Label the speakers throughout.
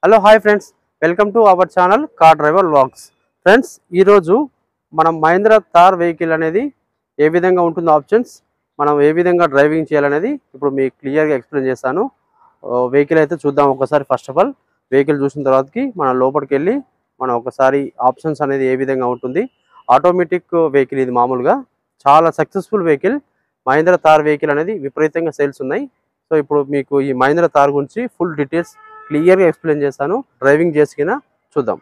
Speaker 1: Hello hi friends welcome to our channel car driver vlogs friends ఈరోజు మనం Mahindra Thar vehicle అనేది ఏ విధంగా ఉంటుందో ఆప్షన్స్ మనం ఏ విధంగా డ్రైవింగ్ చేయాలనేది ఇప్పుడు మీకు క్లియర్గా ఎక్స్ప్లెయిన్ చేస్తాను వెహికల్ అయితే చూద్దాం ఒకసారి ఫస్ట్ ఆఫ్ ఆల్ వెహికల్ చూసిన తర్వాతకి మనం లోపలికి వెళ్ళి మనం ఒకసారి ఆప్షన్స్ అనేది ఏ విధంగా ఉంటుంది ఆటోమేటిక్ వెహికల్ ఇది మామూలుగా చాలా successful vehicle Mahindra Thar vehicle అనేది విపరీతంగా సేల్స్ ఉన్నాయి సో ఇప్పుడు మీకు ఈ మహేంద్ర థార్ గురించి ఫుల్ డీటెయిల్స్ క్లియర్గా ఎక్స్ప్లెయిన్ చేస్తాను డ్రైవింగ్ చేసికిన చూద్దాం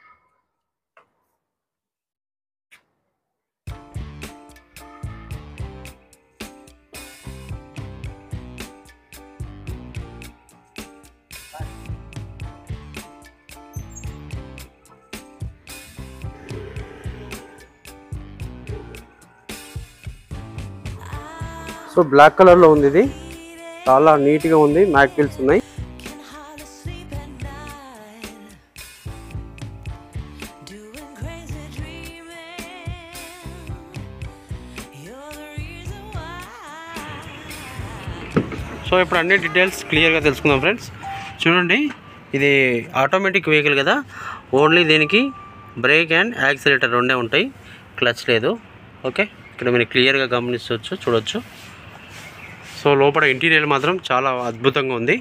Speaker 1: సో బ్లాక్ కలర్లో ఉంది ఇది చాలా నీట్గా ఉంది మ్యాక్ వీల్స్ ఉన్నాయి
Speaker 2: Can hardly sleep at night. Doing crazy dreaming. You're the reason why.
Speaker 1: So ఇప్పుడు అన్ని డీటెయిల్స్ క్లియర్గా తెలుసుకుందాం ఫ్రెండ్స్ చూడండి ఇది ఆటోమేటిక్ వెహికల్ కదా ఓన్లీ దీనికి బ్రేక్ అండ్ యాక్సిలేటర్ రెండే ఉంటాయి క్లచ్ లేదు ఓకే ఇక్కడ మీరు క్లియర్గా గమనించవచ్చు చూడొచ్చు సో లోపల ఇంటీరియర్ మాత్రం చాలా అద్భుతంగా ఉంది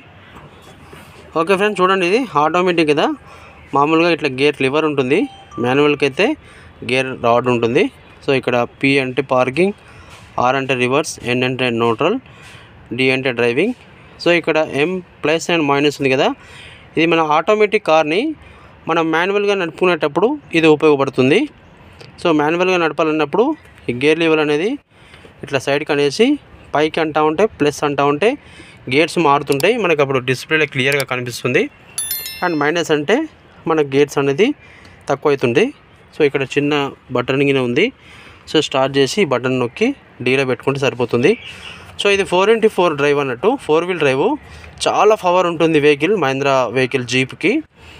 Speaker 1: ఓకే ఫ్రెండ్స్ చూడండి ఇది ఆటోమేటిక్ కదా మామూలుగా ఇట్లా గేర్ లివర్ ఉంటుంది మాన్యువల్కి అయితే గేర్ రాడ్ ఉంటుంది సో ఇక్కడ పి అంటే పార్కింగ్ ఆర్ అంటే రివర్స్ ఎన్ అంటే న్యూట్రల్ డి అంటే డ్రైవింగ్ సో ఇక్కడ ఎం ప్లస్ అండ్ మైనస్ ఉంది కదా ఇది మన ఆటోమేటిక్ కార్ని మనం మాన్యువల్గా నడుపుకునేటప్పుడు ఇది ఉపయోగపడుతుంది సో మాన్యువల్గా నడపాలన్నప్పుడు ఈ గేర్ లివర్ అనేది ఇట్లా సైడ్కి అనేసి పైకి అంటా ఉంటే ప్లస్ అంటా ఉంటే గేట్స్ మారుతుంటాయి మనకు అప్పుడు డిస్ప్లేలో క్లియర్గా కనిపిస్తుంది అండ్ మైనస్ అంటే మన గేట్స్ అనేది తక్కువ అవుతుంది సో ఇక్కడ చిన్న బటన్ గిన ఉంది సో స్టార్ట్ చేసి ఈ బటన్ నొక్కి డీలో పెట్టుకుంటే సరిపోతుంది సో ఇది ఫోర్ ఇంటూ ఫోర్ డ్రైవ్ అన్నట్టు ఫోర్ వీల్ డ్రైవ్ చాలా పవర్ ఉంటుంది వెహికల్ మహేంద్ర వెహికల్ జీప్కి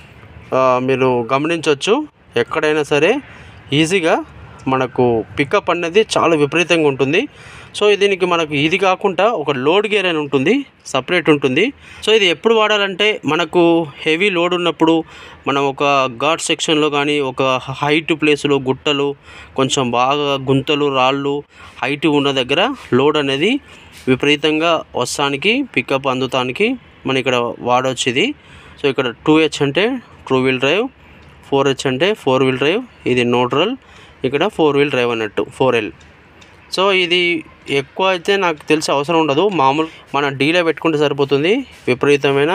Speaker 1: ఆ, మీరు గమనించవచ్చు ఎక్కడైనా సరే ఈజీగా మనకు పికప్ అనేది చాలా విపరీతంగా ఉంటుంది సో దీనికి మనకు ఇది కాకుండా ఒక లోడ్ గేర్ అని ఉంటుంది సపరేట్ ఉంటుంది సో ఇది ఎప్పుడు వాడాలంటే మనకు హెవీ లోడ్ ఉన్నప్పుడు మనం ఒక ఘాట్ సెక్షన్లో కానీ ఒక హైట్ ప్లేస్లో గుట్టలు కొంచెం బాగా గుంతలు రాళ్ళు హైట్ ఉన్న దగ్గర లోడ్ అనేది విపరీతంగా వస్తానికి పికప్ అందుతానికి మనం ఇక్కడ వాడవచ్చు ఇది సో ఇక్కడ టూ హెచ్ అంటే two wheel drive four H అంటే ఫోర్ వీల్ డ్రైవ్ ఇది న్యూట్రల్ ఇక్కడ ఫోర్ వీల్ డ్రైవ్ అన్నట్టు ఫోర్ ఎల్ సో ఇది ఎక్కువ అయితే నాకు తెలిసి అవసరం ఉండదు మామూలు మన డీలో పెట్టుకుంటే సరిపోతుంది విపరీతమైన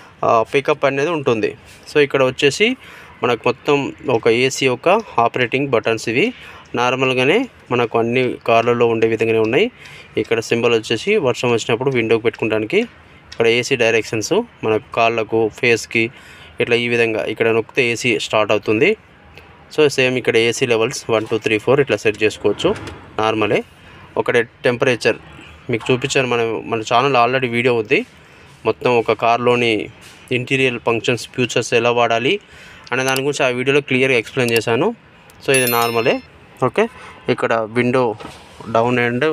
Speaker 1: పికప్ అనేది ఉంటుంది సో ఇక్కడ వచ్చేసి మనకు మొత్తం ఒక ఏసీ యొక్క ఆపరేటింగ్ బటన్స్ ఇవి నార్మల్గానే మనకు అన్ని కార్లలో ఉండే విధంగానే ఉన్నాయి ఇక్కడ సింబల్ వచ్చేసి వర్షం వచ్చినప్పుడు విండోకి పెట్టుకోవడానికి ఇక్కడ ఏసీ డైరెక్షన్స్ మన కాళ్ళకు ఫేస్కి ఇట్లా ఈ విధంగా ఇక్కడ నొక్కితే ఏసీ స్టార్ట్ అవుతుంది సో సేమ్ ఇక్కడ AC levels one two three four ఇట్లా సెట్ చేసుకోవచ్చు నార్మలే ఒకటే టెంపరేచర్ మీకు చూపించాను మన మన ఛానల్ ఆల్రెడీ వీడియో ఉంది మొత్తం ఒక కార్లోని ఇంటీరియర్ ఫంక్షన్స్ ఫ్యూచర్స్ ఎలా వాడాలి అనే దాని గురించి ఆ వీడియోలో క్లియర్గా ఎక్స్ప్లెయిన్ చేశాను సో ఇది నార్మలే ఓకే ఇక్కడ విండో డౌన్ అండ్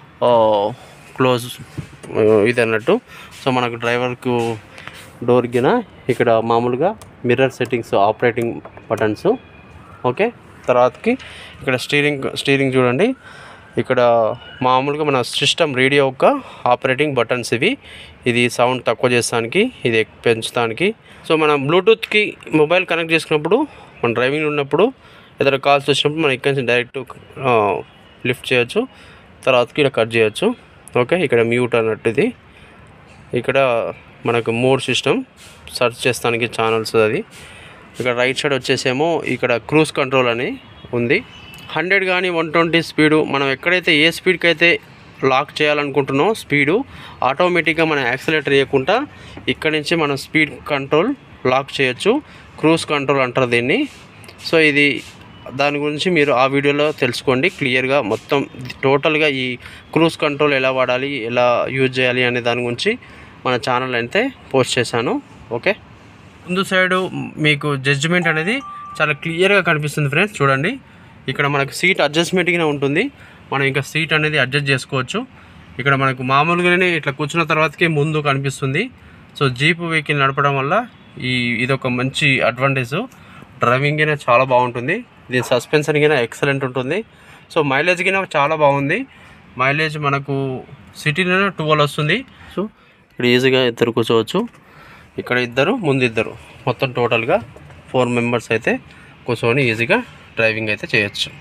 Speaker 1: క్లోజ్ ఇది అన్నట్టు సో మనకు డ్రైవర్కు డోర్ గిన ఇక్కడ మామూలుగా mirror settings operating buttons okay తర్వాతకి ఇక్కడ స్టీరింగ్ స్టీరింగ్ చూడండి ఇక్కడ మామూలుగా మన సిస్టమ్ రేడియో యొక్క ఆపరేటింగ్ బటన్స్ ఇవి ఇది సౌండ్ తక్కువ చేస్తానికి ఇది ఎక్- పెంచడానికి సో మనం బ్లూటూత్కి మొబైల్ కనెక్ట్ చేసుకున్నప్పుడు మన డ్రైవింగ్ ఉన్నప్పుడు ఏదైనా కాల్స్ వచ్చినప్పుడు మనం ఇక్కడి నుంచి డైరెక్ట్ లిఫ్ట్ చేయొచ్చు తర్వాతకి ఇక్కడ కట్ చేయొచ్చు ఓకే ఇక్కడ మ్యూట్ అన్నట్టు ఇది ఇక్కడ మనకు మోడ్ సిస్టమ్ సెర్చ్ చేస్తానికి ఛానల్స్ అది ఇక్కడ రైట్ సైడ్ వచ్చేసేమో ఇక్కడ క్రూజ్ కంట్రోల్ అని ఉంది హండ్రెడ్ కానీ వన్ ట్వంటీ స్పీడు మనం ఎక్కడైతే ఏ స్పీడ్కి అయితే లాక్ చేయాలనుకుంటున్నామో స్పీడు ఆటోమేటిక్గా మనం యాక్సిలేటర్ వేయకుండా ఇక్కడ నుంచి మనం స్పీడ్ కంట్రోల్ లాక్ చేయొచ్చు క్రూజ్ కంట్రోల్ అంటారు దీన్ని సో ఇది దాని గురించి మీరు ఆ వీడియోలో తెలుసుకోండి క్లియర్గా మొత్తం టోటల్గా ఈ క్రూజ్ కంట్రోల్ ఎలా వాడాలి ఎలా యూజ్ చేయాలి అనే దాని గురించి మన ఛానల్ అయితే పోస్ట్ చేశాను ఓకే ముందు సైడ్ మీకు జడ్జిమెంట్ అనేది చాలా క్లియర్గా కనిపిస్తుంది ఫ్రెండ్స్ చూడండి ఇక్కడ మనకు సీట్ అడ్జస్ట్మెంట్గానే ఉంటుంది మనం ఇంకా సీట్ అనేది అడ్జస్ట్ చేసుకోవచ్చు ఇక్కడ మనకు మామూలుగానే ఇట్లా కూర్చున్న తర్వాతకే ముందు కనిపిస్తుంది సో జీప్ వెహికల్ నడపడం వల్ల ఈ ఇది ఒక మంచి అడ్వాంటేజ్ డ్రైవింగ్ అయినా చాలా బాగుంటుంది దీని సస్పెన్షన్ అయినా ఎక్సలెంట్ ఉంటుంది సో మైలేజ్ కింద చాలా బాగుంది మైలేజ్ మనకు సిటీలోనే ట్వెల్వ్ వస్తుంది సో ఇక్కడ ఈజీగా ఇద్దరు కూర్చోవచ్చు ఇక్కడ ఇద్దరు ముందు ఇద్దరు మొత్తం టోటల్గా ఫోర్ మెంబర్స్ అయితే కూర్చొని ఈజీగా డ్రైవింగ్ అయితే చేయొచ్చు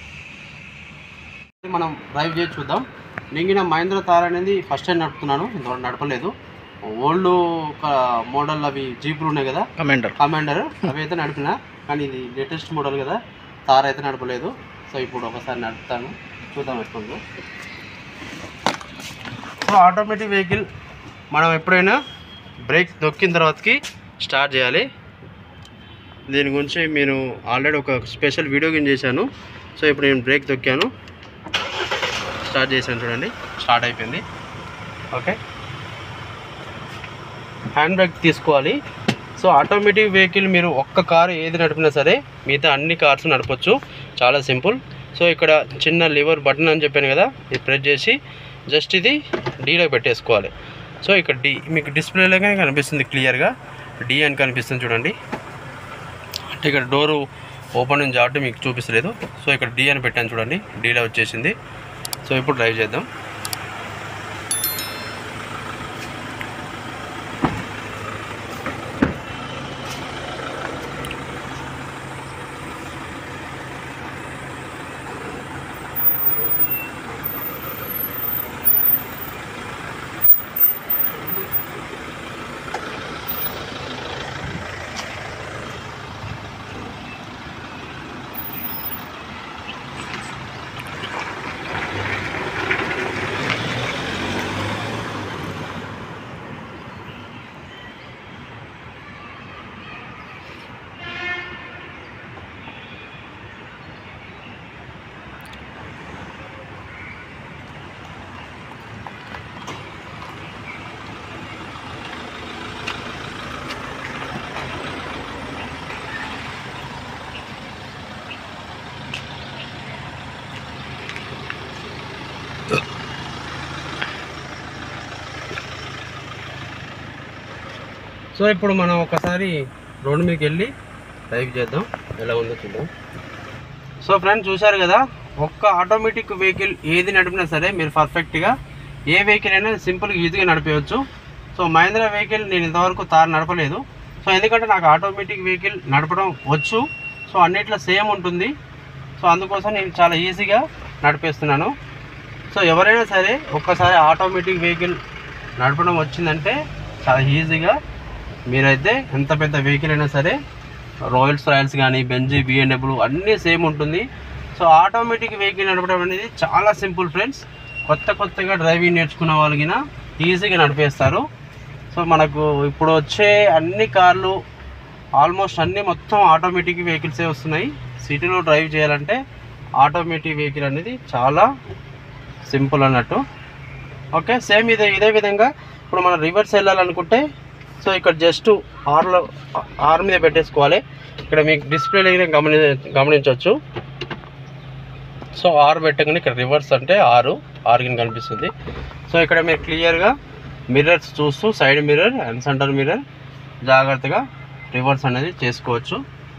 Speaker 1: మనం డ్రైవ్ చేసి చూద్దాం నేను మహేంద్ర తార్ అనేది ఫస్ట్ టైం నడుపుతున్నాను ఇంతవరకు నడపలేదు ఓల్డ్ ఒక మోడల్ అవి జీపులు ఉన్నాయి కదా
Speaker 3: కమాండర్
Speaker 1: కమాండర్ అవి అయితే నడిపిన కానీ ఇది లేటెస్ట్ మోడల్ కదా తార్ అయితే నడపలేదు సో ఇప్పుడు ఒకసారి నడుపుతాను చూద్దాం ఎట్లుందో సో ఆటోమేటిక్ వెహికల్ మనం ఎప్పుడైనా బ్రేక్ నొక్కిన తర్వాతకి స్టార్ట్ చేయాలి దీని గురించి నేను ఆల్రెడీ ఒక స్పెషల్ వీడియో గేమ్ చేశాను సో ఇప్పుడు నేను బ్రేక్ తొక్కాను స్టార్ట్ చేశాను చూడండి స్టార్ట్ అయిపోయింది ఓకే హ్యాండ్ బ్రేక్ తీసుకోవాలి సో ఆటోమేటిక్ వెహికల్ మీరు ఒక్క కారు ఏది నడిపినా సరే మిగతా అన్ని కార్స్ నడపచ్చు చాలా సింపుల్ సో ఇక్కడ చిన్న లివర్ బటన్ అని చెప్పాను కదా ఇది ప్రెస్ చేసి జస్ట్ ఇది డీలో పెట్టేసుకోవాలి సో ఇక్కడ డి మీకు డిస్ప్లేలోనే కనిపిస్తుంది క్లియర్గా డి అని కనిపిస్తుంది చూడండి అంటే ఇక్కడ డోరు ఓపెన్ నుంచి కాబట్టి మీకు చూపిస్తలేదు సో ఇక్కడ డి అని పెట్టాను చూడండి డీలో వచ్చేసింది సో ఇప్పుడు డ్రైవ్ చేద్దాం సో ఇప్పుడు మనం ఒకసారి రోడ్డు మీదకి వెళ్ళి డ్రైవ్ చేద్దాం ఎలా ఉందో చూద్దాం సో ఫ్రెండ్స్ చూశారు కదా ఒక్క ఆటోమేటిక్ వెహికల్ ఏది నడిపినా సరే మీరు పర్ఫెక్ట్గా ఏ వెహికల్ అయినా సింపుల్గా ఈజీగా నడిపేయచ్చు సో మహేంద్ర వెహికల్ నేను ఇంతవరకు తారు నడపలేదు సో ఎందుకంటే నాకు ఆటోమేటిక్ వెహికల్ నడపడం వచ్చు సో అన్నిట్లో సేమ్ ఉంటుంది సో అందుకోసం నేను చాలా ఈజీగా నడిపేస్తున్నాను సో ఎవరైనా సరే ఒక్కసారి ఆటోమేటిక్ వెహికల్ నడపడం వచ్చిందంటే చాలా ఈజీగా మీరైతే ఎంత పెద్ద వెహికల్ అయినా సరే రాయల్స్ రాయల్స్ కానీ బెంజీ బిఎండబ్ల్యూ అన్నీ సేమ్ ఉంటుంది సో ఆటోమేటిక్ వెహికల్ నడపడం అనేది చాలా సింపుల్ ఫ్రెండ్స్ కొత్త కొత్తగా డ్రైవింగ్ నేర్చుకున్న వాళ్ళకిన ఈజీగా నడిపేస్తారు సో మనకు ఇప్పుడు వచ్చే అన్ని కార్లు ఆల్మోస్ట్ అన్ని మొత్తం ఆటోమేటిక్ వెహికల్సే వస్తున్నాయి సిటీలో డ్రైవ్ చేయాలంటే ఆటోమేటిక్ వెహికల్ అనేది చాలా సింపుల్ అన్నట్టు ఓకే సేమ్ ఇదే ఇదే విధంగా ఇప్పుడు మనం రివర్స్ వెళ్ళాలనుకుంటే సో ఇక్కడ జస్ట్ ఆర్లో ఆర్ మీద పెట్టేసుకోవాలి ఇక్కడ మీకు డిస్ప్లే దగ్గర గమని గమనించవచ్చు సో ఆర్ పెట్టగానే ఇక్కడ రివర్స్ అంటే ఆరు ఆరు కింద కనిపిస్తుంది సో ఇక్కడ మీరు క్లియర్గా మిర్రర్స్ చూస్తూ side mirror and centre mirror జాగ్రత్తగా రివర్స్ అనేది చేసుకోవచ్చు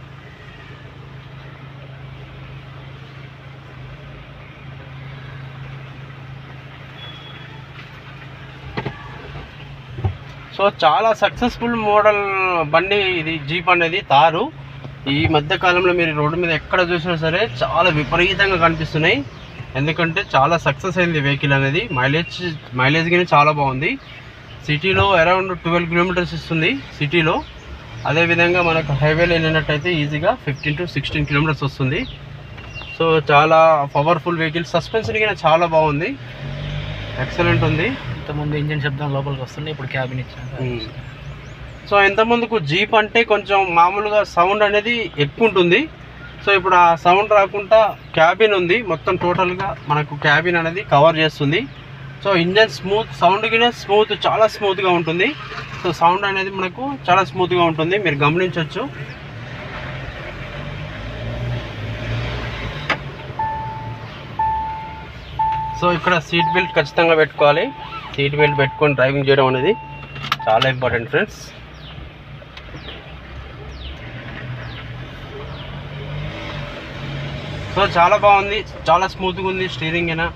Speaker 1: సో చాలా సక్సెస్ఫుల్ మోడల్ బండి ఇది జీప్ అనేది తారు ఈ మధ్య కాలంలో మీరు రోడ్డు మీద ఎక్కడ చూసినా సరే చాలా విపరీతంగా కనిపిస్తున్నాయి ఎందుకంటే చాలా సక్సెస్ అయింది వెహికల్ అనేది మైలేజ్ మైలేజ్ కానీ చాలా బాగుంది సిటీలో అరౌండ్ ట్వెల్వ్ కిలోమీటర్స్ ఇస్తుంది సిటీలో అదేవిధంగా మనకు హైవేలో వెళ్ళినట్టయితే ఈజీగా ఫిఫ్టీన్ టు సిక్స్టీన్ కిలోమీటర్స్ వస్తుంది సో చాలా పవర్ఫుల్ వెహికల్ సస్పెన్షన్ కూడా చాలా బాగుంది ఎక్సలెంట్ ఉంది
Speaker 3: ఇంతకుముందు ఇంజిన్ శబ్దం లోపలికి వస్తుంది ఇప్పుడు క్యాబిన్ ఇచ్చాను
Speaker 1: సో ఎంత ముందుకు జీప్ అంటే కొంచెం మామూలుగా సౌండ్ అనేది ఎక్కువ ఉంటుంది సో ఇప్పుడు ఆ సౌండ్ రాకుండా క్యాబిన్ ఉంది మొత్తం టోటల్గా మనకు క్యాబిన్ అనేది కవర్ చేస్తుంది సో ఇంజన్ స్మూత్ సౌండ్ కింద స్మూత్ చాలా స్మూత్గా ఉంటుంది సో సౌండ్ అనేది మనకు చాలా స్మూత్గా ఉంటుంది మీరు గమనించవచ్చు సో ఇక్కడ సీట్ బెల్ట్ ఖచ్చితంగా పెట్టుకోవాలి సీట్ బెల్ట్ పెట్టుకొని డ్రైవింగ్ చేయడం అనేది చాలా ఇంపార్టెంట్ ఫ్రెండ్స్ సో చాలా బాగుంది చాలా స్మూత్గా ఉంది స్టీరింగ్ అయినా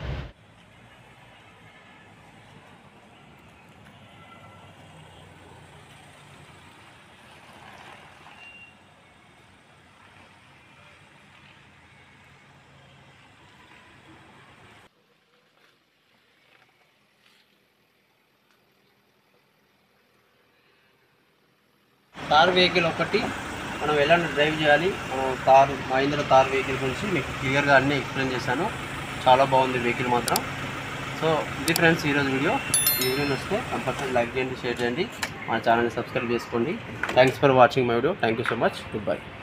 Speaker 1: కార్ వెహికల్ ఒకటి మనం ఎలాంటి డ్రైవ్ చేయాలి మనం కారు మహీంద్ర కార్ వెహికల్ గురించి మీకు క్లియర్గా అన్నీ ఎక్స్ప్లెయిన్ చేశాను చాలా బాగుంది వెహికల్ మాత్రం సో ఇది ఫ్రెండ్స్ ఈరోజు వీడియో ఈ వీడియో వస్తే కంపల్సరీ లైక్ చేయండి షేర్ చేయండి మన ఛానల్ని సబ్స్క్రైబ్ చేసుకోండి thanks for watching my video thank you so much good bye